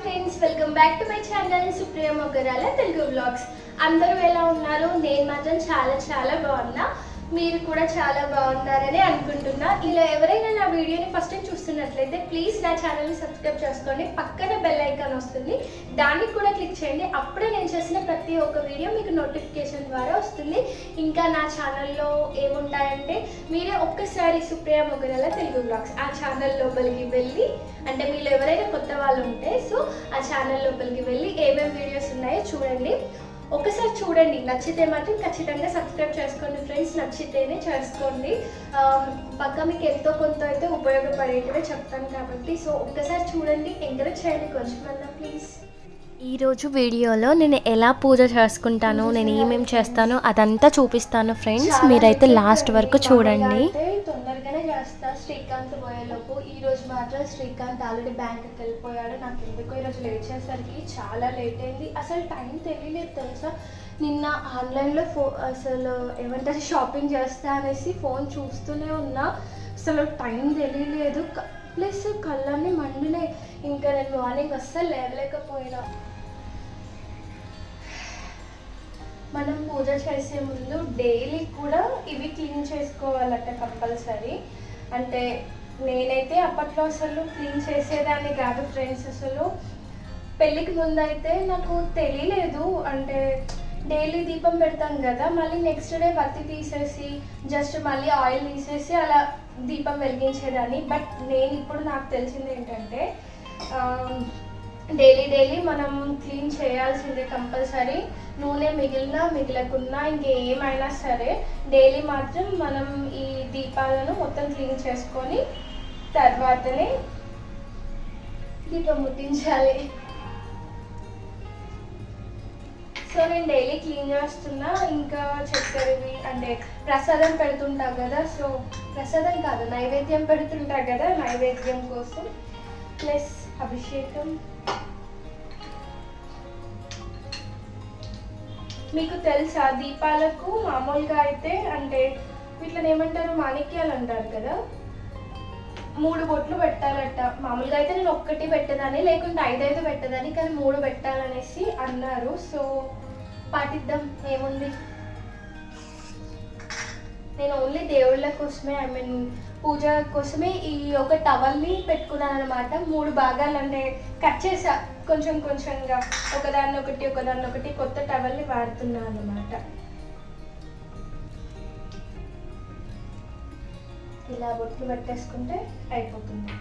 friends welcome back to my channel Supriya Moggarala Telugu blogs అందరూ ఎలా ఉన్నారు నేను మాత్రం చాలా చాలా బాగున్నా మీరు కూడా చాలా బాగున్నారని అనుకుంటున్నా ఇలా ఎవరైనా నా వీడియోని ఫస్ట్ టైం చూస్తున్నట్లయితే ప్లీజ్ నా ఛానల్ని సబ్స్క్రైబ్ చేసుకోండి పక్కన బెల్ ఐకాన్ వస్తుంది దానికి కూడా క్లిక్ చేయండి అప్పుడే నేను చేసిన ప్రతి ఒక్క వీడియో మీకు నోటిఫికేషన్ ద్వారా వస్తుంది ఇంకా నా ఛానల్లో ఏముంటాయంటే మీరే ఒక్కసారి సుప్రియ మొగరాల తెలుగు బ్లాగ్స్ ఆ ఛానల్ లోపలికి వెళ్ళి అంటే మీరు ఎవరైనా కొత్త వాళ్ళు ఉంటే సో ఆ ఛానల్ లోపలికి వెళ్ళి ఏమేమి వీడియోస్ ఉన్నాయో చూడండి ఒకసారి చూడండి నచ్చితే మాత్రం ఖచ్చితంగా సబ్స్క్రైబ్ చేసుకోండి ఫ్రెండ్స్ నచ్చితేనే చేసుకోండి ఆ, పక్క మీకు ఎంతో కొంత అయితే ఉపయోగపడేటివే చెప్తాను కాబట్టి సో ఒక్కసారి చూడండి ఎంకరేజ్ చేయండి కొంచెం ప్లీజ్ ఈరోజు వీడియోలో నేను ఎలా పూజ చేసుకుంటానో నేను ఏమేమి చేస్తానో అదంతా చూపిస్తాను ఫ్రెండ్స్ మీరైతే లాస్ట్ వరకు చూడండి అయితే తొందరగానే చేస్తా శ్రీకాంత్ పోయేలోపు ఈ రోజు మాత్రం శ్రీకాంత్ ఆల్రెడీ బ్యాంక్కి వెళ్ళిపోయాడు నాకు ఎందుకో ఈరోజు లేచేసరికి చాలా లేట్ అయింది అసలు టైం తెలియలేదు తెలుసా నిన్న ఆన్లైన్లో ఫో అసలు ఏమంటారు షాపింగ్ చేస్తా అనేసి ఫోన్ చూస్తూనే ఉన్నా అసలు టైం తెలియలేదు ప్లస్ కళ్ళన్నీ మండినాయి ఇంకా నేను మార్నింగ్ అస్సలు లేవలేకపోయినా మనం పూజ చేసే ముందు డైలీ కూడా ఇవి క్లీన్ చేసుకోవాలట కంపల్సరీ అంటే నేనైతే అప్పట్లో అసలు క్లీన్ చేసేదాన్ని కాదు ఫ్రెండ్స్ అసలు పెళ్ళికి ముందు అయితే నాకు తెలియలేదు అంటే డైలీ దీపం పెడతాం కదా మళ్ళీ నెక్స్ట్ డే వత్తి తీసేసి జస్ట్ మళ్ళీ ఆయిల్ తీసేసి అలా దీపం వెలిగించేదాన్ని బట్ నేను ఇప్పుడు నాకు తెలిసింది ఏంటంటే డైలీ డైలీ మనం క్లీన్ చేయాల్సిందే కంపల్సరీ నూనె మిగిలినా మిగలకున్నా ఇంకేమైనా సరే డైలీ మాత్రం మనం ఈ దీపాలను మొత్తం క్లీన్ చేసుకొని తర్వాతనే దీపం ముట్టించాలి సో నేను డైలీ క్లీన్ చేస్తున్నా ఇంకా చక్కెరవి అంటే ప్రసాదం పెడుతుంటా కదా సో ప్రసాదం కాదు నైవేద్యం పెడుతుంటా కదా నైవేద్యం కోసం ప్లస్ అభిషేకం మీకు తెలుసా దీపాలకు మామూలుగా అయితే అంటే వీటిని ఏమంటారు మాణిక్యాలు అంటారు కదా మూడు బొట్లు పెట్టాలట మామూలుగా అయితే నేను ఒక్కటి పెట్టేదాన్ని లేకుంటే ఐదైదు పెట్టేదాన్ని కానీ మూడు పెట్టాలనేసి అన్నారు సో పాటిద్దాం ఏముంది నేను ఓన్లీ దేవుళ్ళ కోసమే ఐ మీన్ పూజ కోసమే ఈ ఒక టవల్ని పెట్టుకున్నాను అనమాట మూడు భాగాలు అంటే కట్ చేసా కొంచెం కొంచెంగా ఒకదాన్ని ఒకటి ఒకదాన్ని ఒకటి కొత్త టవల్ని వాడుతున్నాను అనమాట ఇలా బొట్లు పెట్టేసుకుంటే అయిపోతుంది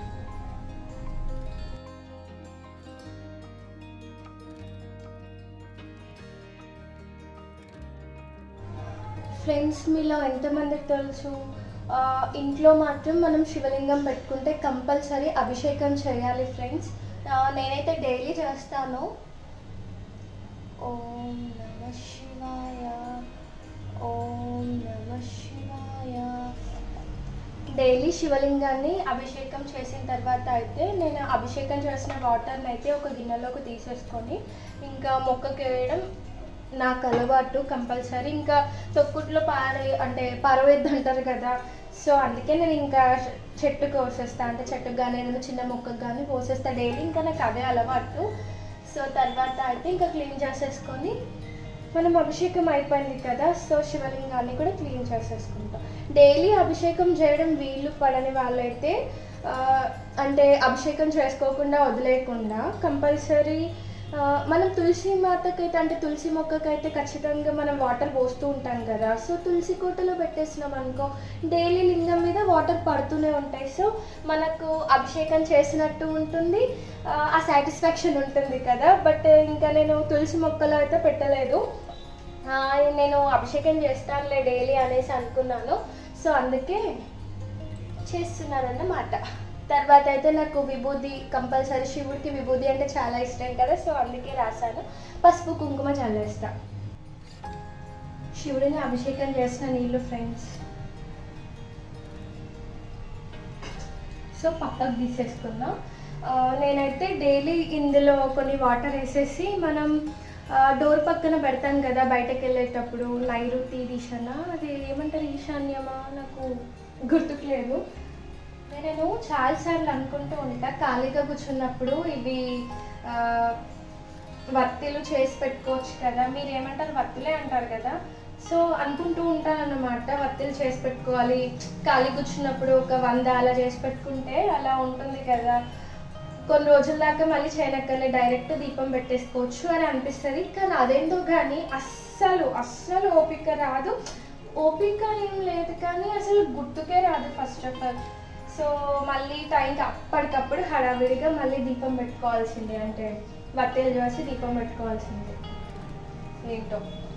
ఫ్రెండ్స్ మీలో ఎంతమందికి తెలుసు ఆ, ఇంట్లో మాత్రం మనం శివలింగం పెట్టుకుంటే కంపల్సరీ అభిషేకం చేయాలి ఫ్రెండ్స్ ఆ, నేనైతే డైలీ చేస్తాను ఓం నమ శివాయ ఓం నమ శివాయ డైలీ శివలింగాన్ని అభిషేకం చేసిన తర్వాత అయితే నేను అభిషేకం చేసిన వాటర్ని అయితే ఒక గిన్నెలోకి తీసేసుకొని ఇంకా మొక్కకి వేయడం నాకు అలవాటు కంపల్సరీ ఇంకా తొక్కుట్లో పారే అంటే పరవేద్దు అంటారు కదా సో అందుకే నేను ఇంకా చెట్టుకు పోసేస్తా అంటే చెట్టుకు కానీ ఏదైనా చిన్న మొక్కకు కానీ పోసేస్తా డైలీ ఇంకా నాకు అదే అలవాటు సో తర్వాత అయితే ఇంకా క్లీన్ చేసేసుకొని మనం అభిషేకం అయిపోయింది కదా సో శివలింగాన్ని కూడా క్లీన్ చేసేసుకుంటాం డైలీ అభిషేకం చేయడం వీలు పడని వాళ్ళైతే ఆ, అంటే అభిషేకం చేసుకోకుండా వదిలేయకుండా కంపల్సరీ మనం తులసి మాతకైతే అంటే తులసి మొక్కకైతే ఖచ్చితంగా మనం వాటర్ పోస్తూ ఉంటాం కదా సో తులసి కోటలో పెట్టేసినాం అనుకో డైలీ లింగం మీద వాటర్ పడుతూనే ఉంటాయి సో మనకు అభిషేకం చేసినట్టు ఉంటుంది ఆ, ఆ సాటిస్ఫాక్షన్ ఉంటుంది కదా బట్ ఇంకా నేను తులసి మొక్కలో అయితే పెట్టలేదు ఆ, నేను అభిషేకం చేస్తానులే డైలీ అనేసి అనుకున్నాను సో అందుకే చేస్తున్నానన్నమాట తర్వాత అయితే నాకు విభూది కంపల్సరీ శివుడికి విభూది అంటే చాలా ఇష్టం కదా సో అందుకే రాశాను పసుపు కుంకుమ చల్లేస్తా శివుడిని అభిషేకం చేసిన నీళ్ళు ఫ్రెండ్స్ సో పక్కకు తీసేసుకున్నా ఆ, నేనైతే డైలీ ఇందులో కొన్ని వాటర్ వేసేసి మనం డోర్ పక్కన పెడతాం కదా బయటకు వెళ్ళేటప్పుడు నైరుతి దిశన అది ఏమంటారు ఈశాన్యమా నాకు గుర్తుకు లేదు నేను చాలాసార్లు అనుకుంటూ ఉంటా ఖాళీగా కూర్చున్నప్పుడు ఇవి ఆ, వత్తిలు చేసి పెట్టుకోవచ్చు కదా మీరు ఏమంటారు వత్తిలే అంటారు కదా సో అనుకుంటూ ఉంటానన్నమాట వత్తిలు చేసి పెట్టుకోవాలి ఖాళీ కూర్చున్నప్పుడు ఒక వంద అలా చేసి పెట్టుకుంటే అలా ఉంటుంది కదా కొన్ని రోజుల దాకా మళ్ళీ చేయనక్కర్లే డైరెక్ట్ దీపం పెట్టేసుకోవచ్చు అని అనిపిస్తుంది కానీ అదేంటో కానీ అస్సలు అస్సలు ఓపిక రాదు ఓపిక ఏం లేదు కానీ అసలు గుర్తుకే రాదు ఫస్ట్ ఆఫ్ ఆల్ సో మళ్ళీ టైంకి అప్పటికప్పుడు హడావిడిగా మళ్ళీ దీపం పెట్టుకోవాల్సిందే అంటే వత్తేలు చేసి దీపం పెట్టుకోవాల్సిందే ఏంటో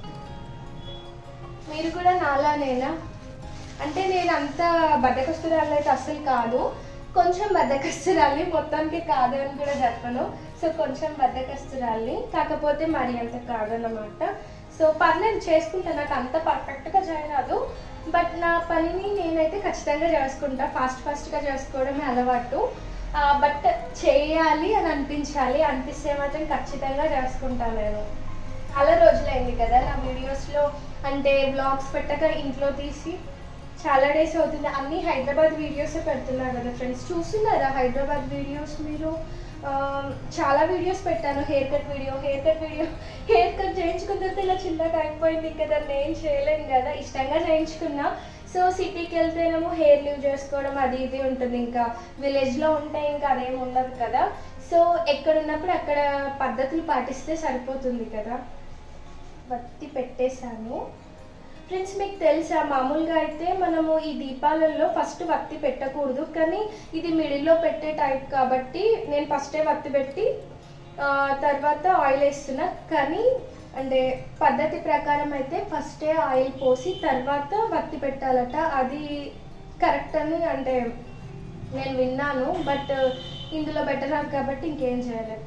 మీరు కూడా నాలానేనా అంటే నేను అంత బద్దకస్తురాలు అయితే అస్సలు కాదు కొంచెం బద్దకస్తురాలి మొత్తానికి కాదు అని కూడా చెప్పను సో కొంచెం బద్దకస్తురాలి కాకపోతే మరి అంత కాదన్నమాట సో పర్లేదు చేసుకుంటా నాకు అంత పర్ఫెక్ట్గా చేయరాదు బట్ నా పనిని నేనైతే ఖచ్చితంగా చేసుకుంటా ఫాస్ట్ ఫాస్ట్గా చేసుకోవడమే అలవాటు బట్ చేయాలి అని అనిపించాలి అనిపిస్తే మాత్రం ఖచ్చితంగా చేసుకుంటాను నేను చాలా రోజులైంది కదా నా వీడియోస్లో అంటే బ్లాగ్స్ పెట్టక ఇంట్లో తీసి చాలా డేస్ అవుతుంది అన్ని హైదరాబాద్ వీడియోసే పెడుతున్నా కదా ఫ్రెండ్స్ చూస్తున్నారా హైదరాబాద్ వీడియోస్ మీరు ఆ, చాలా వీడియోస్ పెట్టాను hair cut video hair cut video hair cut చేయించుకున్న తర్వాత ఇలా చిన్నగా అయిపోయింది కదా నేను చేయలేను కదా ఇష్టంగా చేయించుకున్నా సో సిటీకి వెళ్తేనేమో హెయిర్ లీవ్ చేసుకోవడం అది ఇది ఉంటుంది ఇంకా విలేజ్లో ఉంటే ఇంకా అదేం ఉండదు కదా సో ఎక్కడ ఉన్నప్పుడు అక్కడ పద్ధతులు పాటిస్తే సరిపోతుంది కదా బత్తి పెట్టేశాను ఫ్రెండ్స్ మీకు తెలుసా మామూలుగా అయితే మనము ఈ దీపాలలో ఫస్ట్ వత్తి పెట్టకూడదు కానీ ఇది మిడిల్లో పెట్టే టైప్ కాబట్టి నేను ఫస్టే వత్తి పెట్టి ఆ, తర్వాత ఆయిల్ వేస్తున్నా కానీ అంటే పద్ధతి ప్రకారం అయితే ఫస్టే ఆయిల్ పోసి తర్వాత వత్తి పెట్టాలట అది కరెక్ట్ అని అంటే నేను విన్నాను బట్ ఇందులో పెట్టరాదు కాబట్టి ఇంకేం చేయలేదు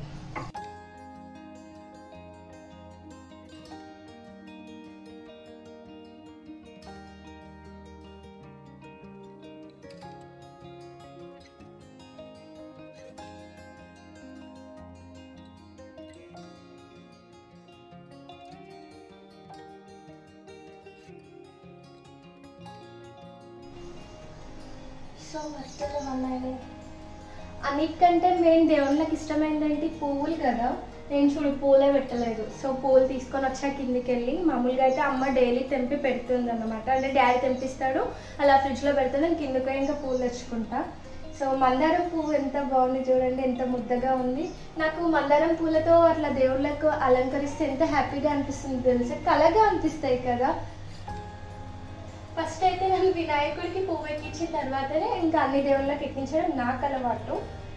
సో వస్తువులు ఉన్నాయి అన్నిటికంటే మెయిన్ దేవుళ్ళకి ఇష్టమైందేంటి పువ్వులు కదా నేను చూడు పూలే పెట్టలేదు సో పూలు తీసుకొని వచ్చా కిందికి వెళ్ళి మామూలుగా అయితే అమ్మ డైలీ తెంపి పెడుతుంది అనమాట అంటే డాడీ తెంపిస్తాడు అలా ఫ్రిడ్జ్లో పెడితే నేను కిందకి పోయి ఇంకా పూలు తెచ్చుకుంటా సో మందారం పువ్వు ఎంత బాగుంది చూడండి ఎంత ముద్దగా ఉంది నాకు మందారం పూలతో అట్లా దేవుళ్ళకు అలంకరిస్తే ఎంత హ్యాపీగా అనిపిస్తుంది తెలుసా కలగా అనిపిస్తాయి కదా ఫస్ట్ అయితే నేను వినాయకుడికి పువ్వు ఎక్కించిన తర్వాతనే ఇంకా అన్ని దేవుళ్ళకి ఎక్కించడం నాకు అలవాటు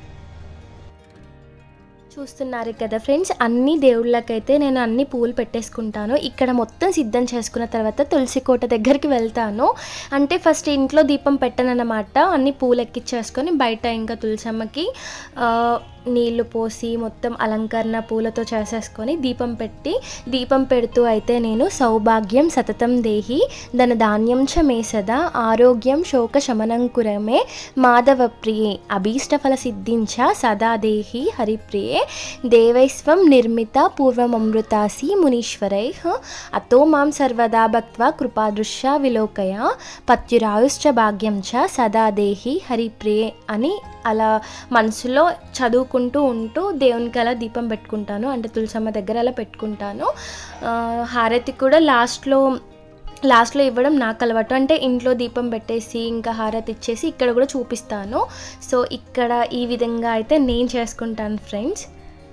చూస్తున్నారు కదా ఫ్రెండ్స్ అన్ని దేవుళ్ళకైతే నేను అన్ని పూలు పెట్టేసుకుంటాను ఇక్కడ మొత్తం సిద్ధం చేసుకున్న తర్వాత తులసి కోట దగ్గరికి వెళ్తాను అంటే ఫస్ట్ ఇంట్లో దీపం పెట్టనన్నమాట అన్ని పూలు ఎక్కించేసుకొని బయట ఇంకా తులసమ్మకి ఆ, నీళ్లు పోసి మొత్తం అలంకరణ పూలతో చేసేసుకొని దీపం పెట్టి దీపం పెడుతూ అయితే నేను సౌభాగ్యం సతతం దేహి ధన ధాన్యం చ మే సదా ఆరోగ్యం శోక శమనంకురమే మాధవ ప్రియే అభీష్టఫల సిద్ధించ సదా దేహి హరిప్రియే దేవైస్వం నిర్మిత పూర్వమమృతాసి మునీశ్వరై అతో మాం సర్వదా భక్త్వా కృపాదృశ్య విలోకయ పత్యురాయుశ్చ భాగ్యం చ సదా దేహి హరిప్రియే అని అలా మనసులో చదువుకుంటూ ఉంటూ దేవునికి అలా దీపం పెట్టుకుంటాను అంటే తులసమ్మ దగ్గర అలా పెట్టుకుంటాను ఆ, హారతి కూడా లాస్ట్లో లాస్ట్లో ఇవ్వడం నాకు అలవాటు అంటే ఇంట్లో దీపం పెట్టేసి ఇంకా హారతి ఇచ్చేసి ఇక్కడ కూడా చూపిస్తాను సో ఇక్కడ ఈ విధంగా అయితే నేను చేసుకుంటాను ఫ్రెండ్స్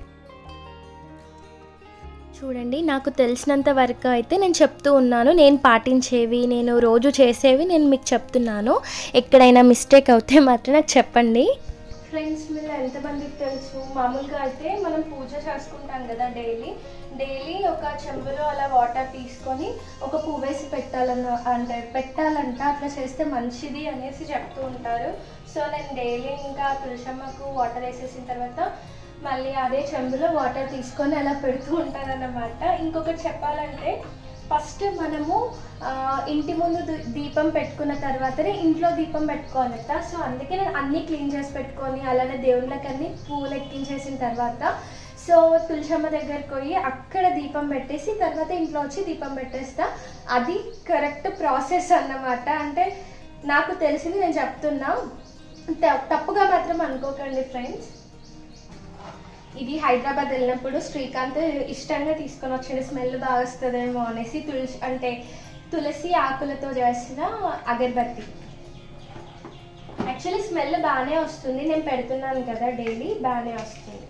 చూడండి నాకు తెలిసినంత వరకు అయితే నేను చెప్తూ ఉన్నాను నేను పాటించేవి నేను రోజు చేసేవి నేను మీకు చెప్తున్నాను ఎక్కడైనా మిస్టేక్ అవుతే మాత్రం నాకు చెప్పండి ఫ్రెండ్స్ మీరు ఎంతమందికి తెలుసు మామూలుగా అయితే మనం పూజ చేసుకుంటాం కదా డైలీ డైలీ ఒక చెంబులో అలా వాటర్ తీసుకొని ఒక పువ్వు వేసి పెట్టాలన్న అంటే పెట్టాలంట అట్లా చేస్తే మంచిది అనేసి చెప్తూ ఉంటారు సో నేను డైలీ ఇంకా తులసమ్మకు వాటర్ వేసేసిన తర్వాత మళ్ళీ అదే చెంబులో వాటర్ తీసుకొని అలా పెడుతూ ఉంటానన్నమాట ఇంకొకటి చెప్పాలంటే ఫస్ట్ మనము ఆ, ఇంటి ముందు దీ- దీపం పెట్టుకున్న తర్వాతనే ఇంట్లో దీపం పెట్టుకోవాలట సో అందుకే నేను అన్నీ క్లీన్ చేసి పెట్టుకొని అలానే దేవుళ్ళకి అన్ని పూలు ఎక్కించేసిన తర్వాత సో తులసమ్మ దగ్గరికి పోయి అక్కడ దీపం పెట్టేసి తర్వాత ఇంట్లో వచ్చి దీపం పెట్టేస్తా అది కరెక్ట్ ప్రాసెస్ అన్నమాట అంటే నాకు తెలిసింది నేను చెప్తున్నా త- తప్పుగా మాత్రం అనుకోకండి ఫ్రెండ్స్ ఇది హైదరాబాద్ వెళ్ళినప్పుడు శ్రీకాంత్ ఇష్టంగా తీసుకొని వచ్చిన స్మెల్ బాగా వస్తుందేమో అనేసి తులసి అంటే తులసి ఆకులతో చేసిన అగరబత్తి యాక్చువల్లీ స్మెల్ బాగానే వస్తుంది నేను పెడుతున్నాను కదా డైలీ బాగానే వస్తుంది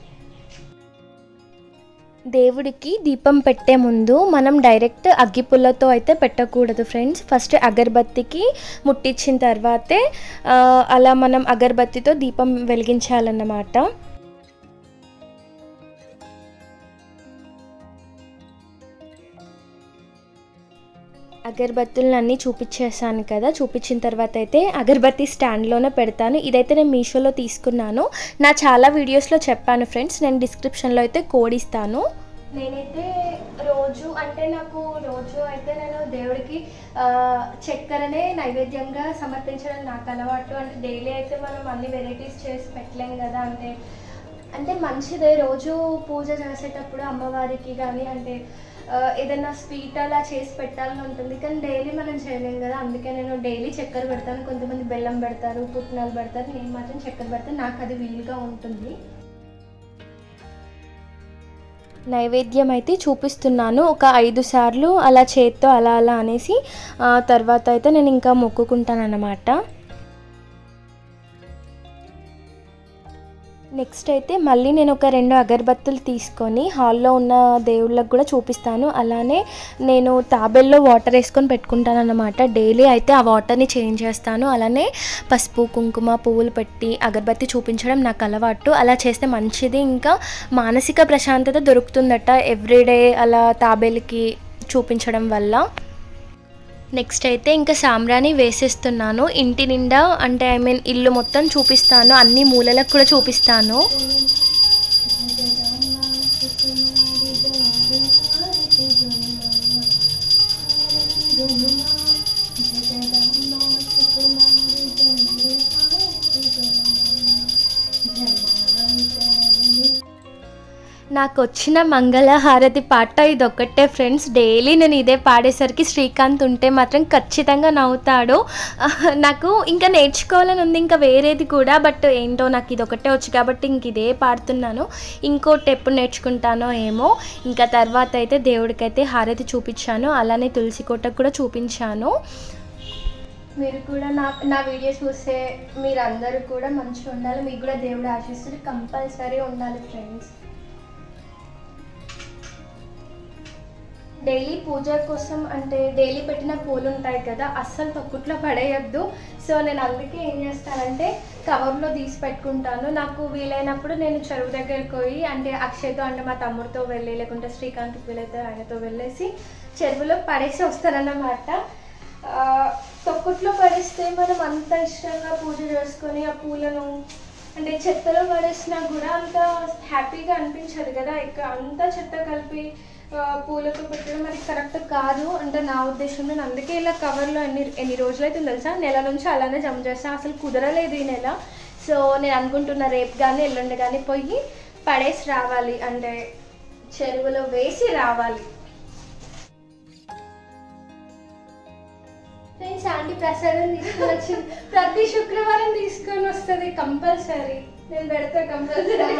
దేవుడికి దీపం పెట్టే ముందు మనం డైరెక్ట్ అగ్గిపుల్లతో అయితే పెట్టకూడదు ఫ్రెండ్స్ ఫస్ట్ అగరబత్తికి ముట్టించిన తర్వాతే ఆ, అలా మనం అగరబత్తితో దీపం వెలిగించాలన్నమాట అగరబత్తులను అన్నీ చూపించేసాను కదా చూపించిన తర్వాత అయితే అగరబత్తి స్టాండ్లోనే పెడతాను ఇదైతే నేను మీషోలో తీసుకున్నాను నా చాలా వీడియోస్లో చెప్పాను ఫ్రెండ్స్ నేను డిస్క్రిప్షన్లో అయితే కోడ్ ఇస్తాను నేనైతే రోజు అంటే నాకు రోజు అయితే నేను దేవుడికి ఆ, చక్కెరనే నైవేద్యంగా సమర్పించడం నాకు అలవాటు అంటే డైలీ అయితే మనం అన్ని వెరైటీస్ చేసి పెట్టలేం కదా అంటే అంటే మంచిదే రోజు పూజ చేసేటప్పుడు అమ్మవారికి కానీ అంటే ఆ, ఏదైనా స్వీట్ అలా చేసి పెట్టాలని ఉంటుంది కానీ డైలీ మనం చేయలేం కదా అందుకే నేను డైలీ చక్కెర పెడతాను కొంతమంది బెల్లం పెడతారు పుట్నాలు పెడతారు నేను మాత్రం చక్కెర పెడతాను నాకు అది వీలుగా ఉంటుంది నైవేద్యం అయితే చూపిస్తున్నాను ఒక ఐదు సార్లు అలా చేత్తో అలా అలా అనేసి ఆ తర్వాత అయితే నేను ఇంకా మొక్కుకుంటాను అన్నమాట నెక్స్ట్ అయితే మళ్ళీ నేను ఒక రెండు అగరబత్తులు తీసుకొని హాల్లో ఉన్న దేవుళ్ళకి కూడా చూపిస్తాను అలానే నేను తాబెల్లో వాటర్ వేసుకొని పెట్టుకుంటాను అన్నమాట డైలీ అయితే ఆ వాటర్ని చేంజ్ చేస్తాను అలానే పసుపు కుంకుమ పువ్వులు పెట్టి అగరబత్తి చూపించడం నాకు అలవాటు అలా చేస్తే మంచిది ఇంకా మానసిక ప్రశాంతత దొరుకుతుందట ఎవ్రీడే అలా తాబేలుకి చూపించడం వల్ల నెక్స్ట్ అయితే ఇంకా సాంబ్రాణి వేసేస్తున్నాను ఇంటి నిండా అంటే ఐ మీన్ ఇల్లు మొత్తం చూపిస్తాను అన్ని మూలలకు కూడా చూపిస్తాను నాకు వచ్చిన మంగళహారతి పాట ఇది ఒక్కటే ఫ్రెండ్స్ డైలీ నేను ఇదే పాడేసరికి శ్రీకాంత్ ఉంటే మాత్రం ఖచ్చితంగా నవ్వుతాడు నాకు ఇంకా నేర్చుకోవాలని ఉంది ఇంకా వేరేది కూడా బట్ ఏంటో నాకు ఇది ఒకటే వచ్చు కాబట్టి ఇంక ఇదే పాడుతున్నాను ఇంకోటి ఎప్పుడు నేర్చుకుంటానో ఏమో ఇంకా తర్వాత అయితే దేవుడికైతే హారతి చూపించాను అలానే తులసి కోటకు కూడా చూపించాను మీరు కూడా నా నా వీడియో చూసే మీరందరూ కూడా మంచిగా ఉండాలి మీకు కూడా దేవుడు ఆశిస్తుంది కంపల్సరీ ఉండాలి ఫ్రెండ్స్ డైలీ పూజ కోసం అంటే డైలీ పెట్టిన పూలు ఉంటాయి కదా అస్సలు తొక్కుట్లో పడేయద్దు సో నేను అందుకే ఏం చేస్తానంటే కవర్లో తీసి పెట్టుకుంటాను నాకు వీలైనప్పుడు నేను చెరువు దగ్గరికి పోయి అంటే అక్షయ్తో అంటే మా తమ్ముడితో వెళ్ళి లేకుంటే శ్రీకాంత్కి వీలైతే ఆయనతో వెళ్ళేసి చెరువులో పడేసి వస్తానన్నమాట ఆ, తొక్కుట్లో పడేస్తే మనం అంత ఇష్టంగా పూజ చేసుకొని ఆ పూలను అంటే చెత్తలో పడేసినా కూడా అంత హ్యాపీగా అనిపించదు కదా ఇక అంతా చెత్త కలిపి ఆ, పూలతో పెట్టడం అది కరెక్ట్ కాదు అంటే నా ఉద్దేశం నేను అందుకే ఇలా కవర్లో ఎన్ని ఎన్ని రోజులు అయితే తెలుసా నెల నుంచి అలానే జమ చేస్తాను అసలు కుదరలేదు ఈ నెల సో నేను అనుకుంటున్న రేపు కానీ ఎల్లుండి కానీ పోయి పడేసి రావాలి అంటే చెరువులో వేసి రావాలి ఫ్రెండ్స్ ఆంటీ ప్రసాదం తీసుకొని వచ్చింది ప్రతి శుక్రవారం తీసుకొని వస్తుంది కంపల్సరీ నేను పెడతా కంపల్సరీ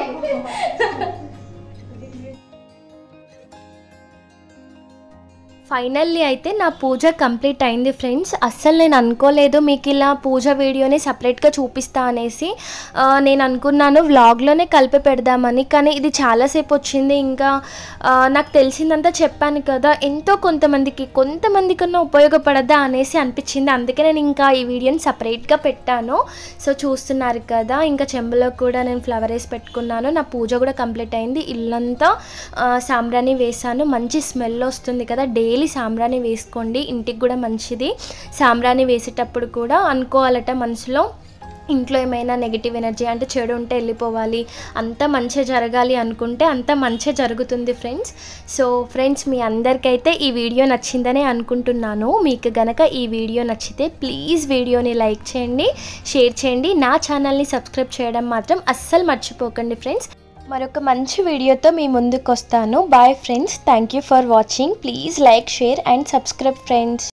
ఫైనల్లీ అయితే నా పూజ కంప్లీట్ అయింది ఫ్రెండ్స్ అస్సలు నేను అనుకోలేదు మీకు ఇలా పూజ వీడియోని సపరేట్గా చూపిస్తా అనేసి ఆ, నేను అనుకున్నాను వ్లాగ్లోనే కలిపి పెడదామని కానీ ఇది చాలాసేపు వచ్చింది ఇంకా ఆ, నాకు తెలిసిందంతా చెప్పాను కదా ఎంతో కొంతమందికి కొంతమంది కన్నా ఉపయోగపడదా అనేసి అనిపించింది అందుకే నేను ఇంకా ఈ వీడియోని సపరేట్గా పెట్టాను సో చూస్తున్నారు కదా ఇంకా చెంబులో కూడా నేను ఫ్లవర్ వేసి పెట్టుకున్నాను నా పూజ కూడా కంప్లీట్ అయింది ఇల్లంతా ఆ, సాంబ్రాణి వేసాను మంచి స్మెల్ వస్తుంది కదా డైలీ సాంబ్రాణి వేసుకోండి ఇంటికి కూడా మంచిది సాంబ్రాణి వేసేటప్పుడు కూడా అనుకోవాలట మనసులో ఇంట్లో ఏమైనా నెగిటివ్ ఎనర్జీ అంటే చెడు ఉంటే వెళ్ళిపోవాలి అంత మంచి జరగాలి అనుకుంటే అంత మంచి జరుగుతుంది ఫ్రెండ్స్ సో ఫ్రెండ్స్ మీ అందరికైతే ఈ వీడియో నచ్చిందనే అనుకుంటున్నాను మీకు గనక ఈ వీడియో నచ్చితే ప్లీజ్ వీడియోని లైక్ చేయండి షేర్ చేయండి నా ఛానల్ని సబ్స్క్రైబ్ చేయడం మాత్రం అస్సలు మర్చిపోకండి ఫ్రెండ్స్ మరొక మంచి వీడియోతో మీ ముందుకు వస్తాను bye friends thank you for watching please like share and subscribe friends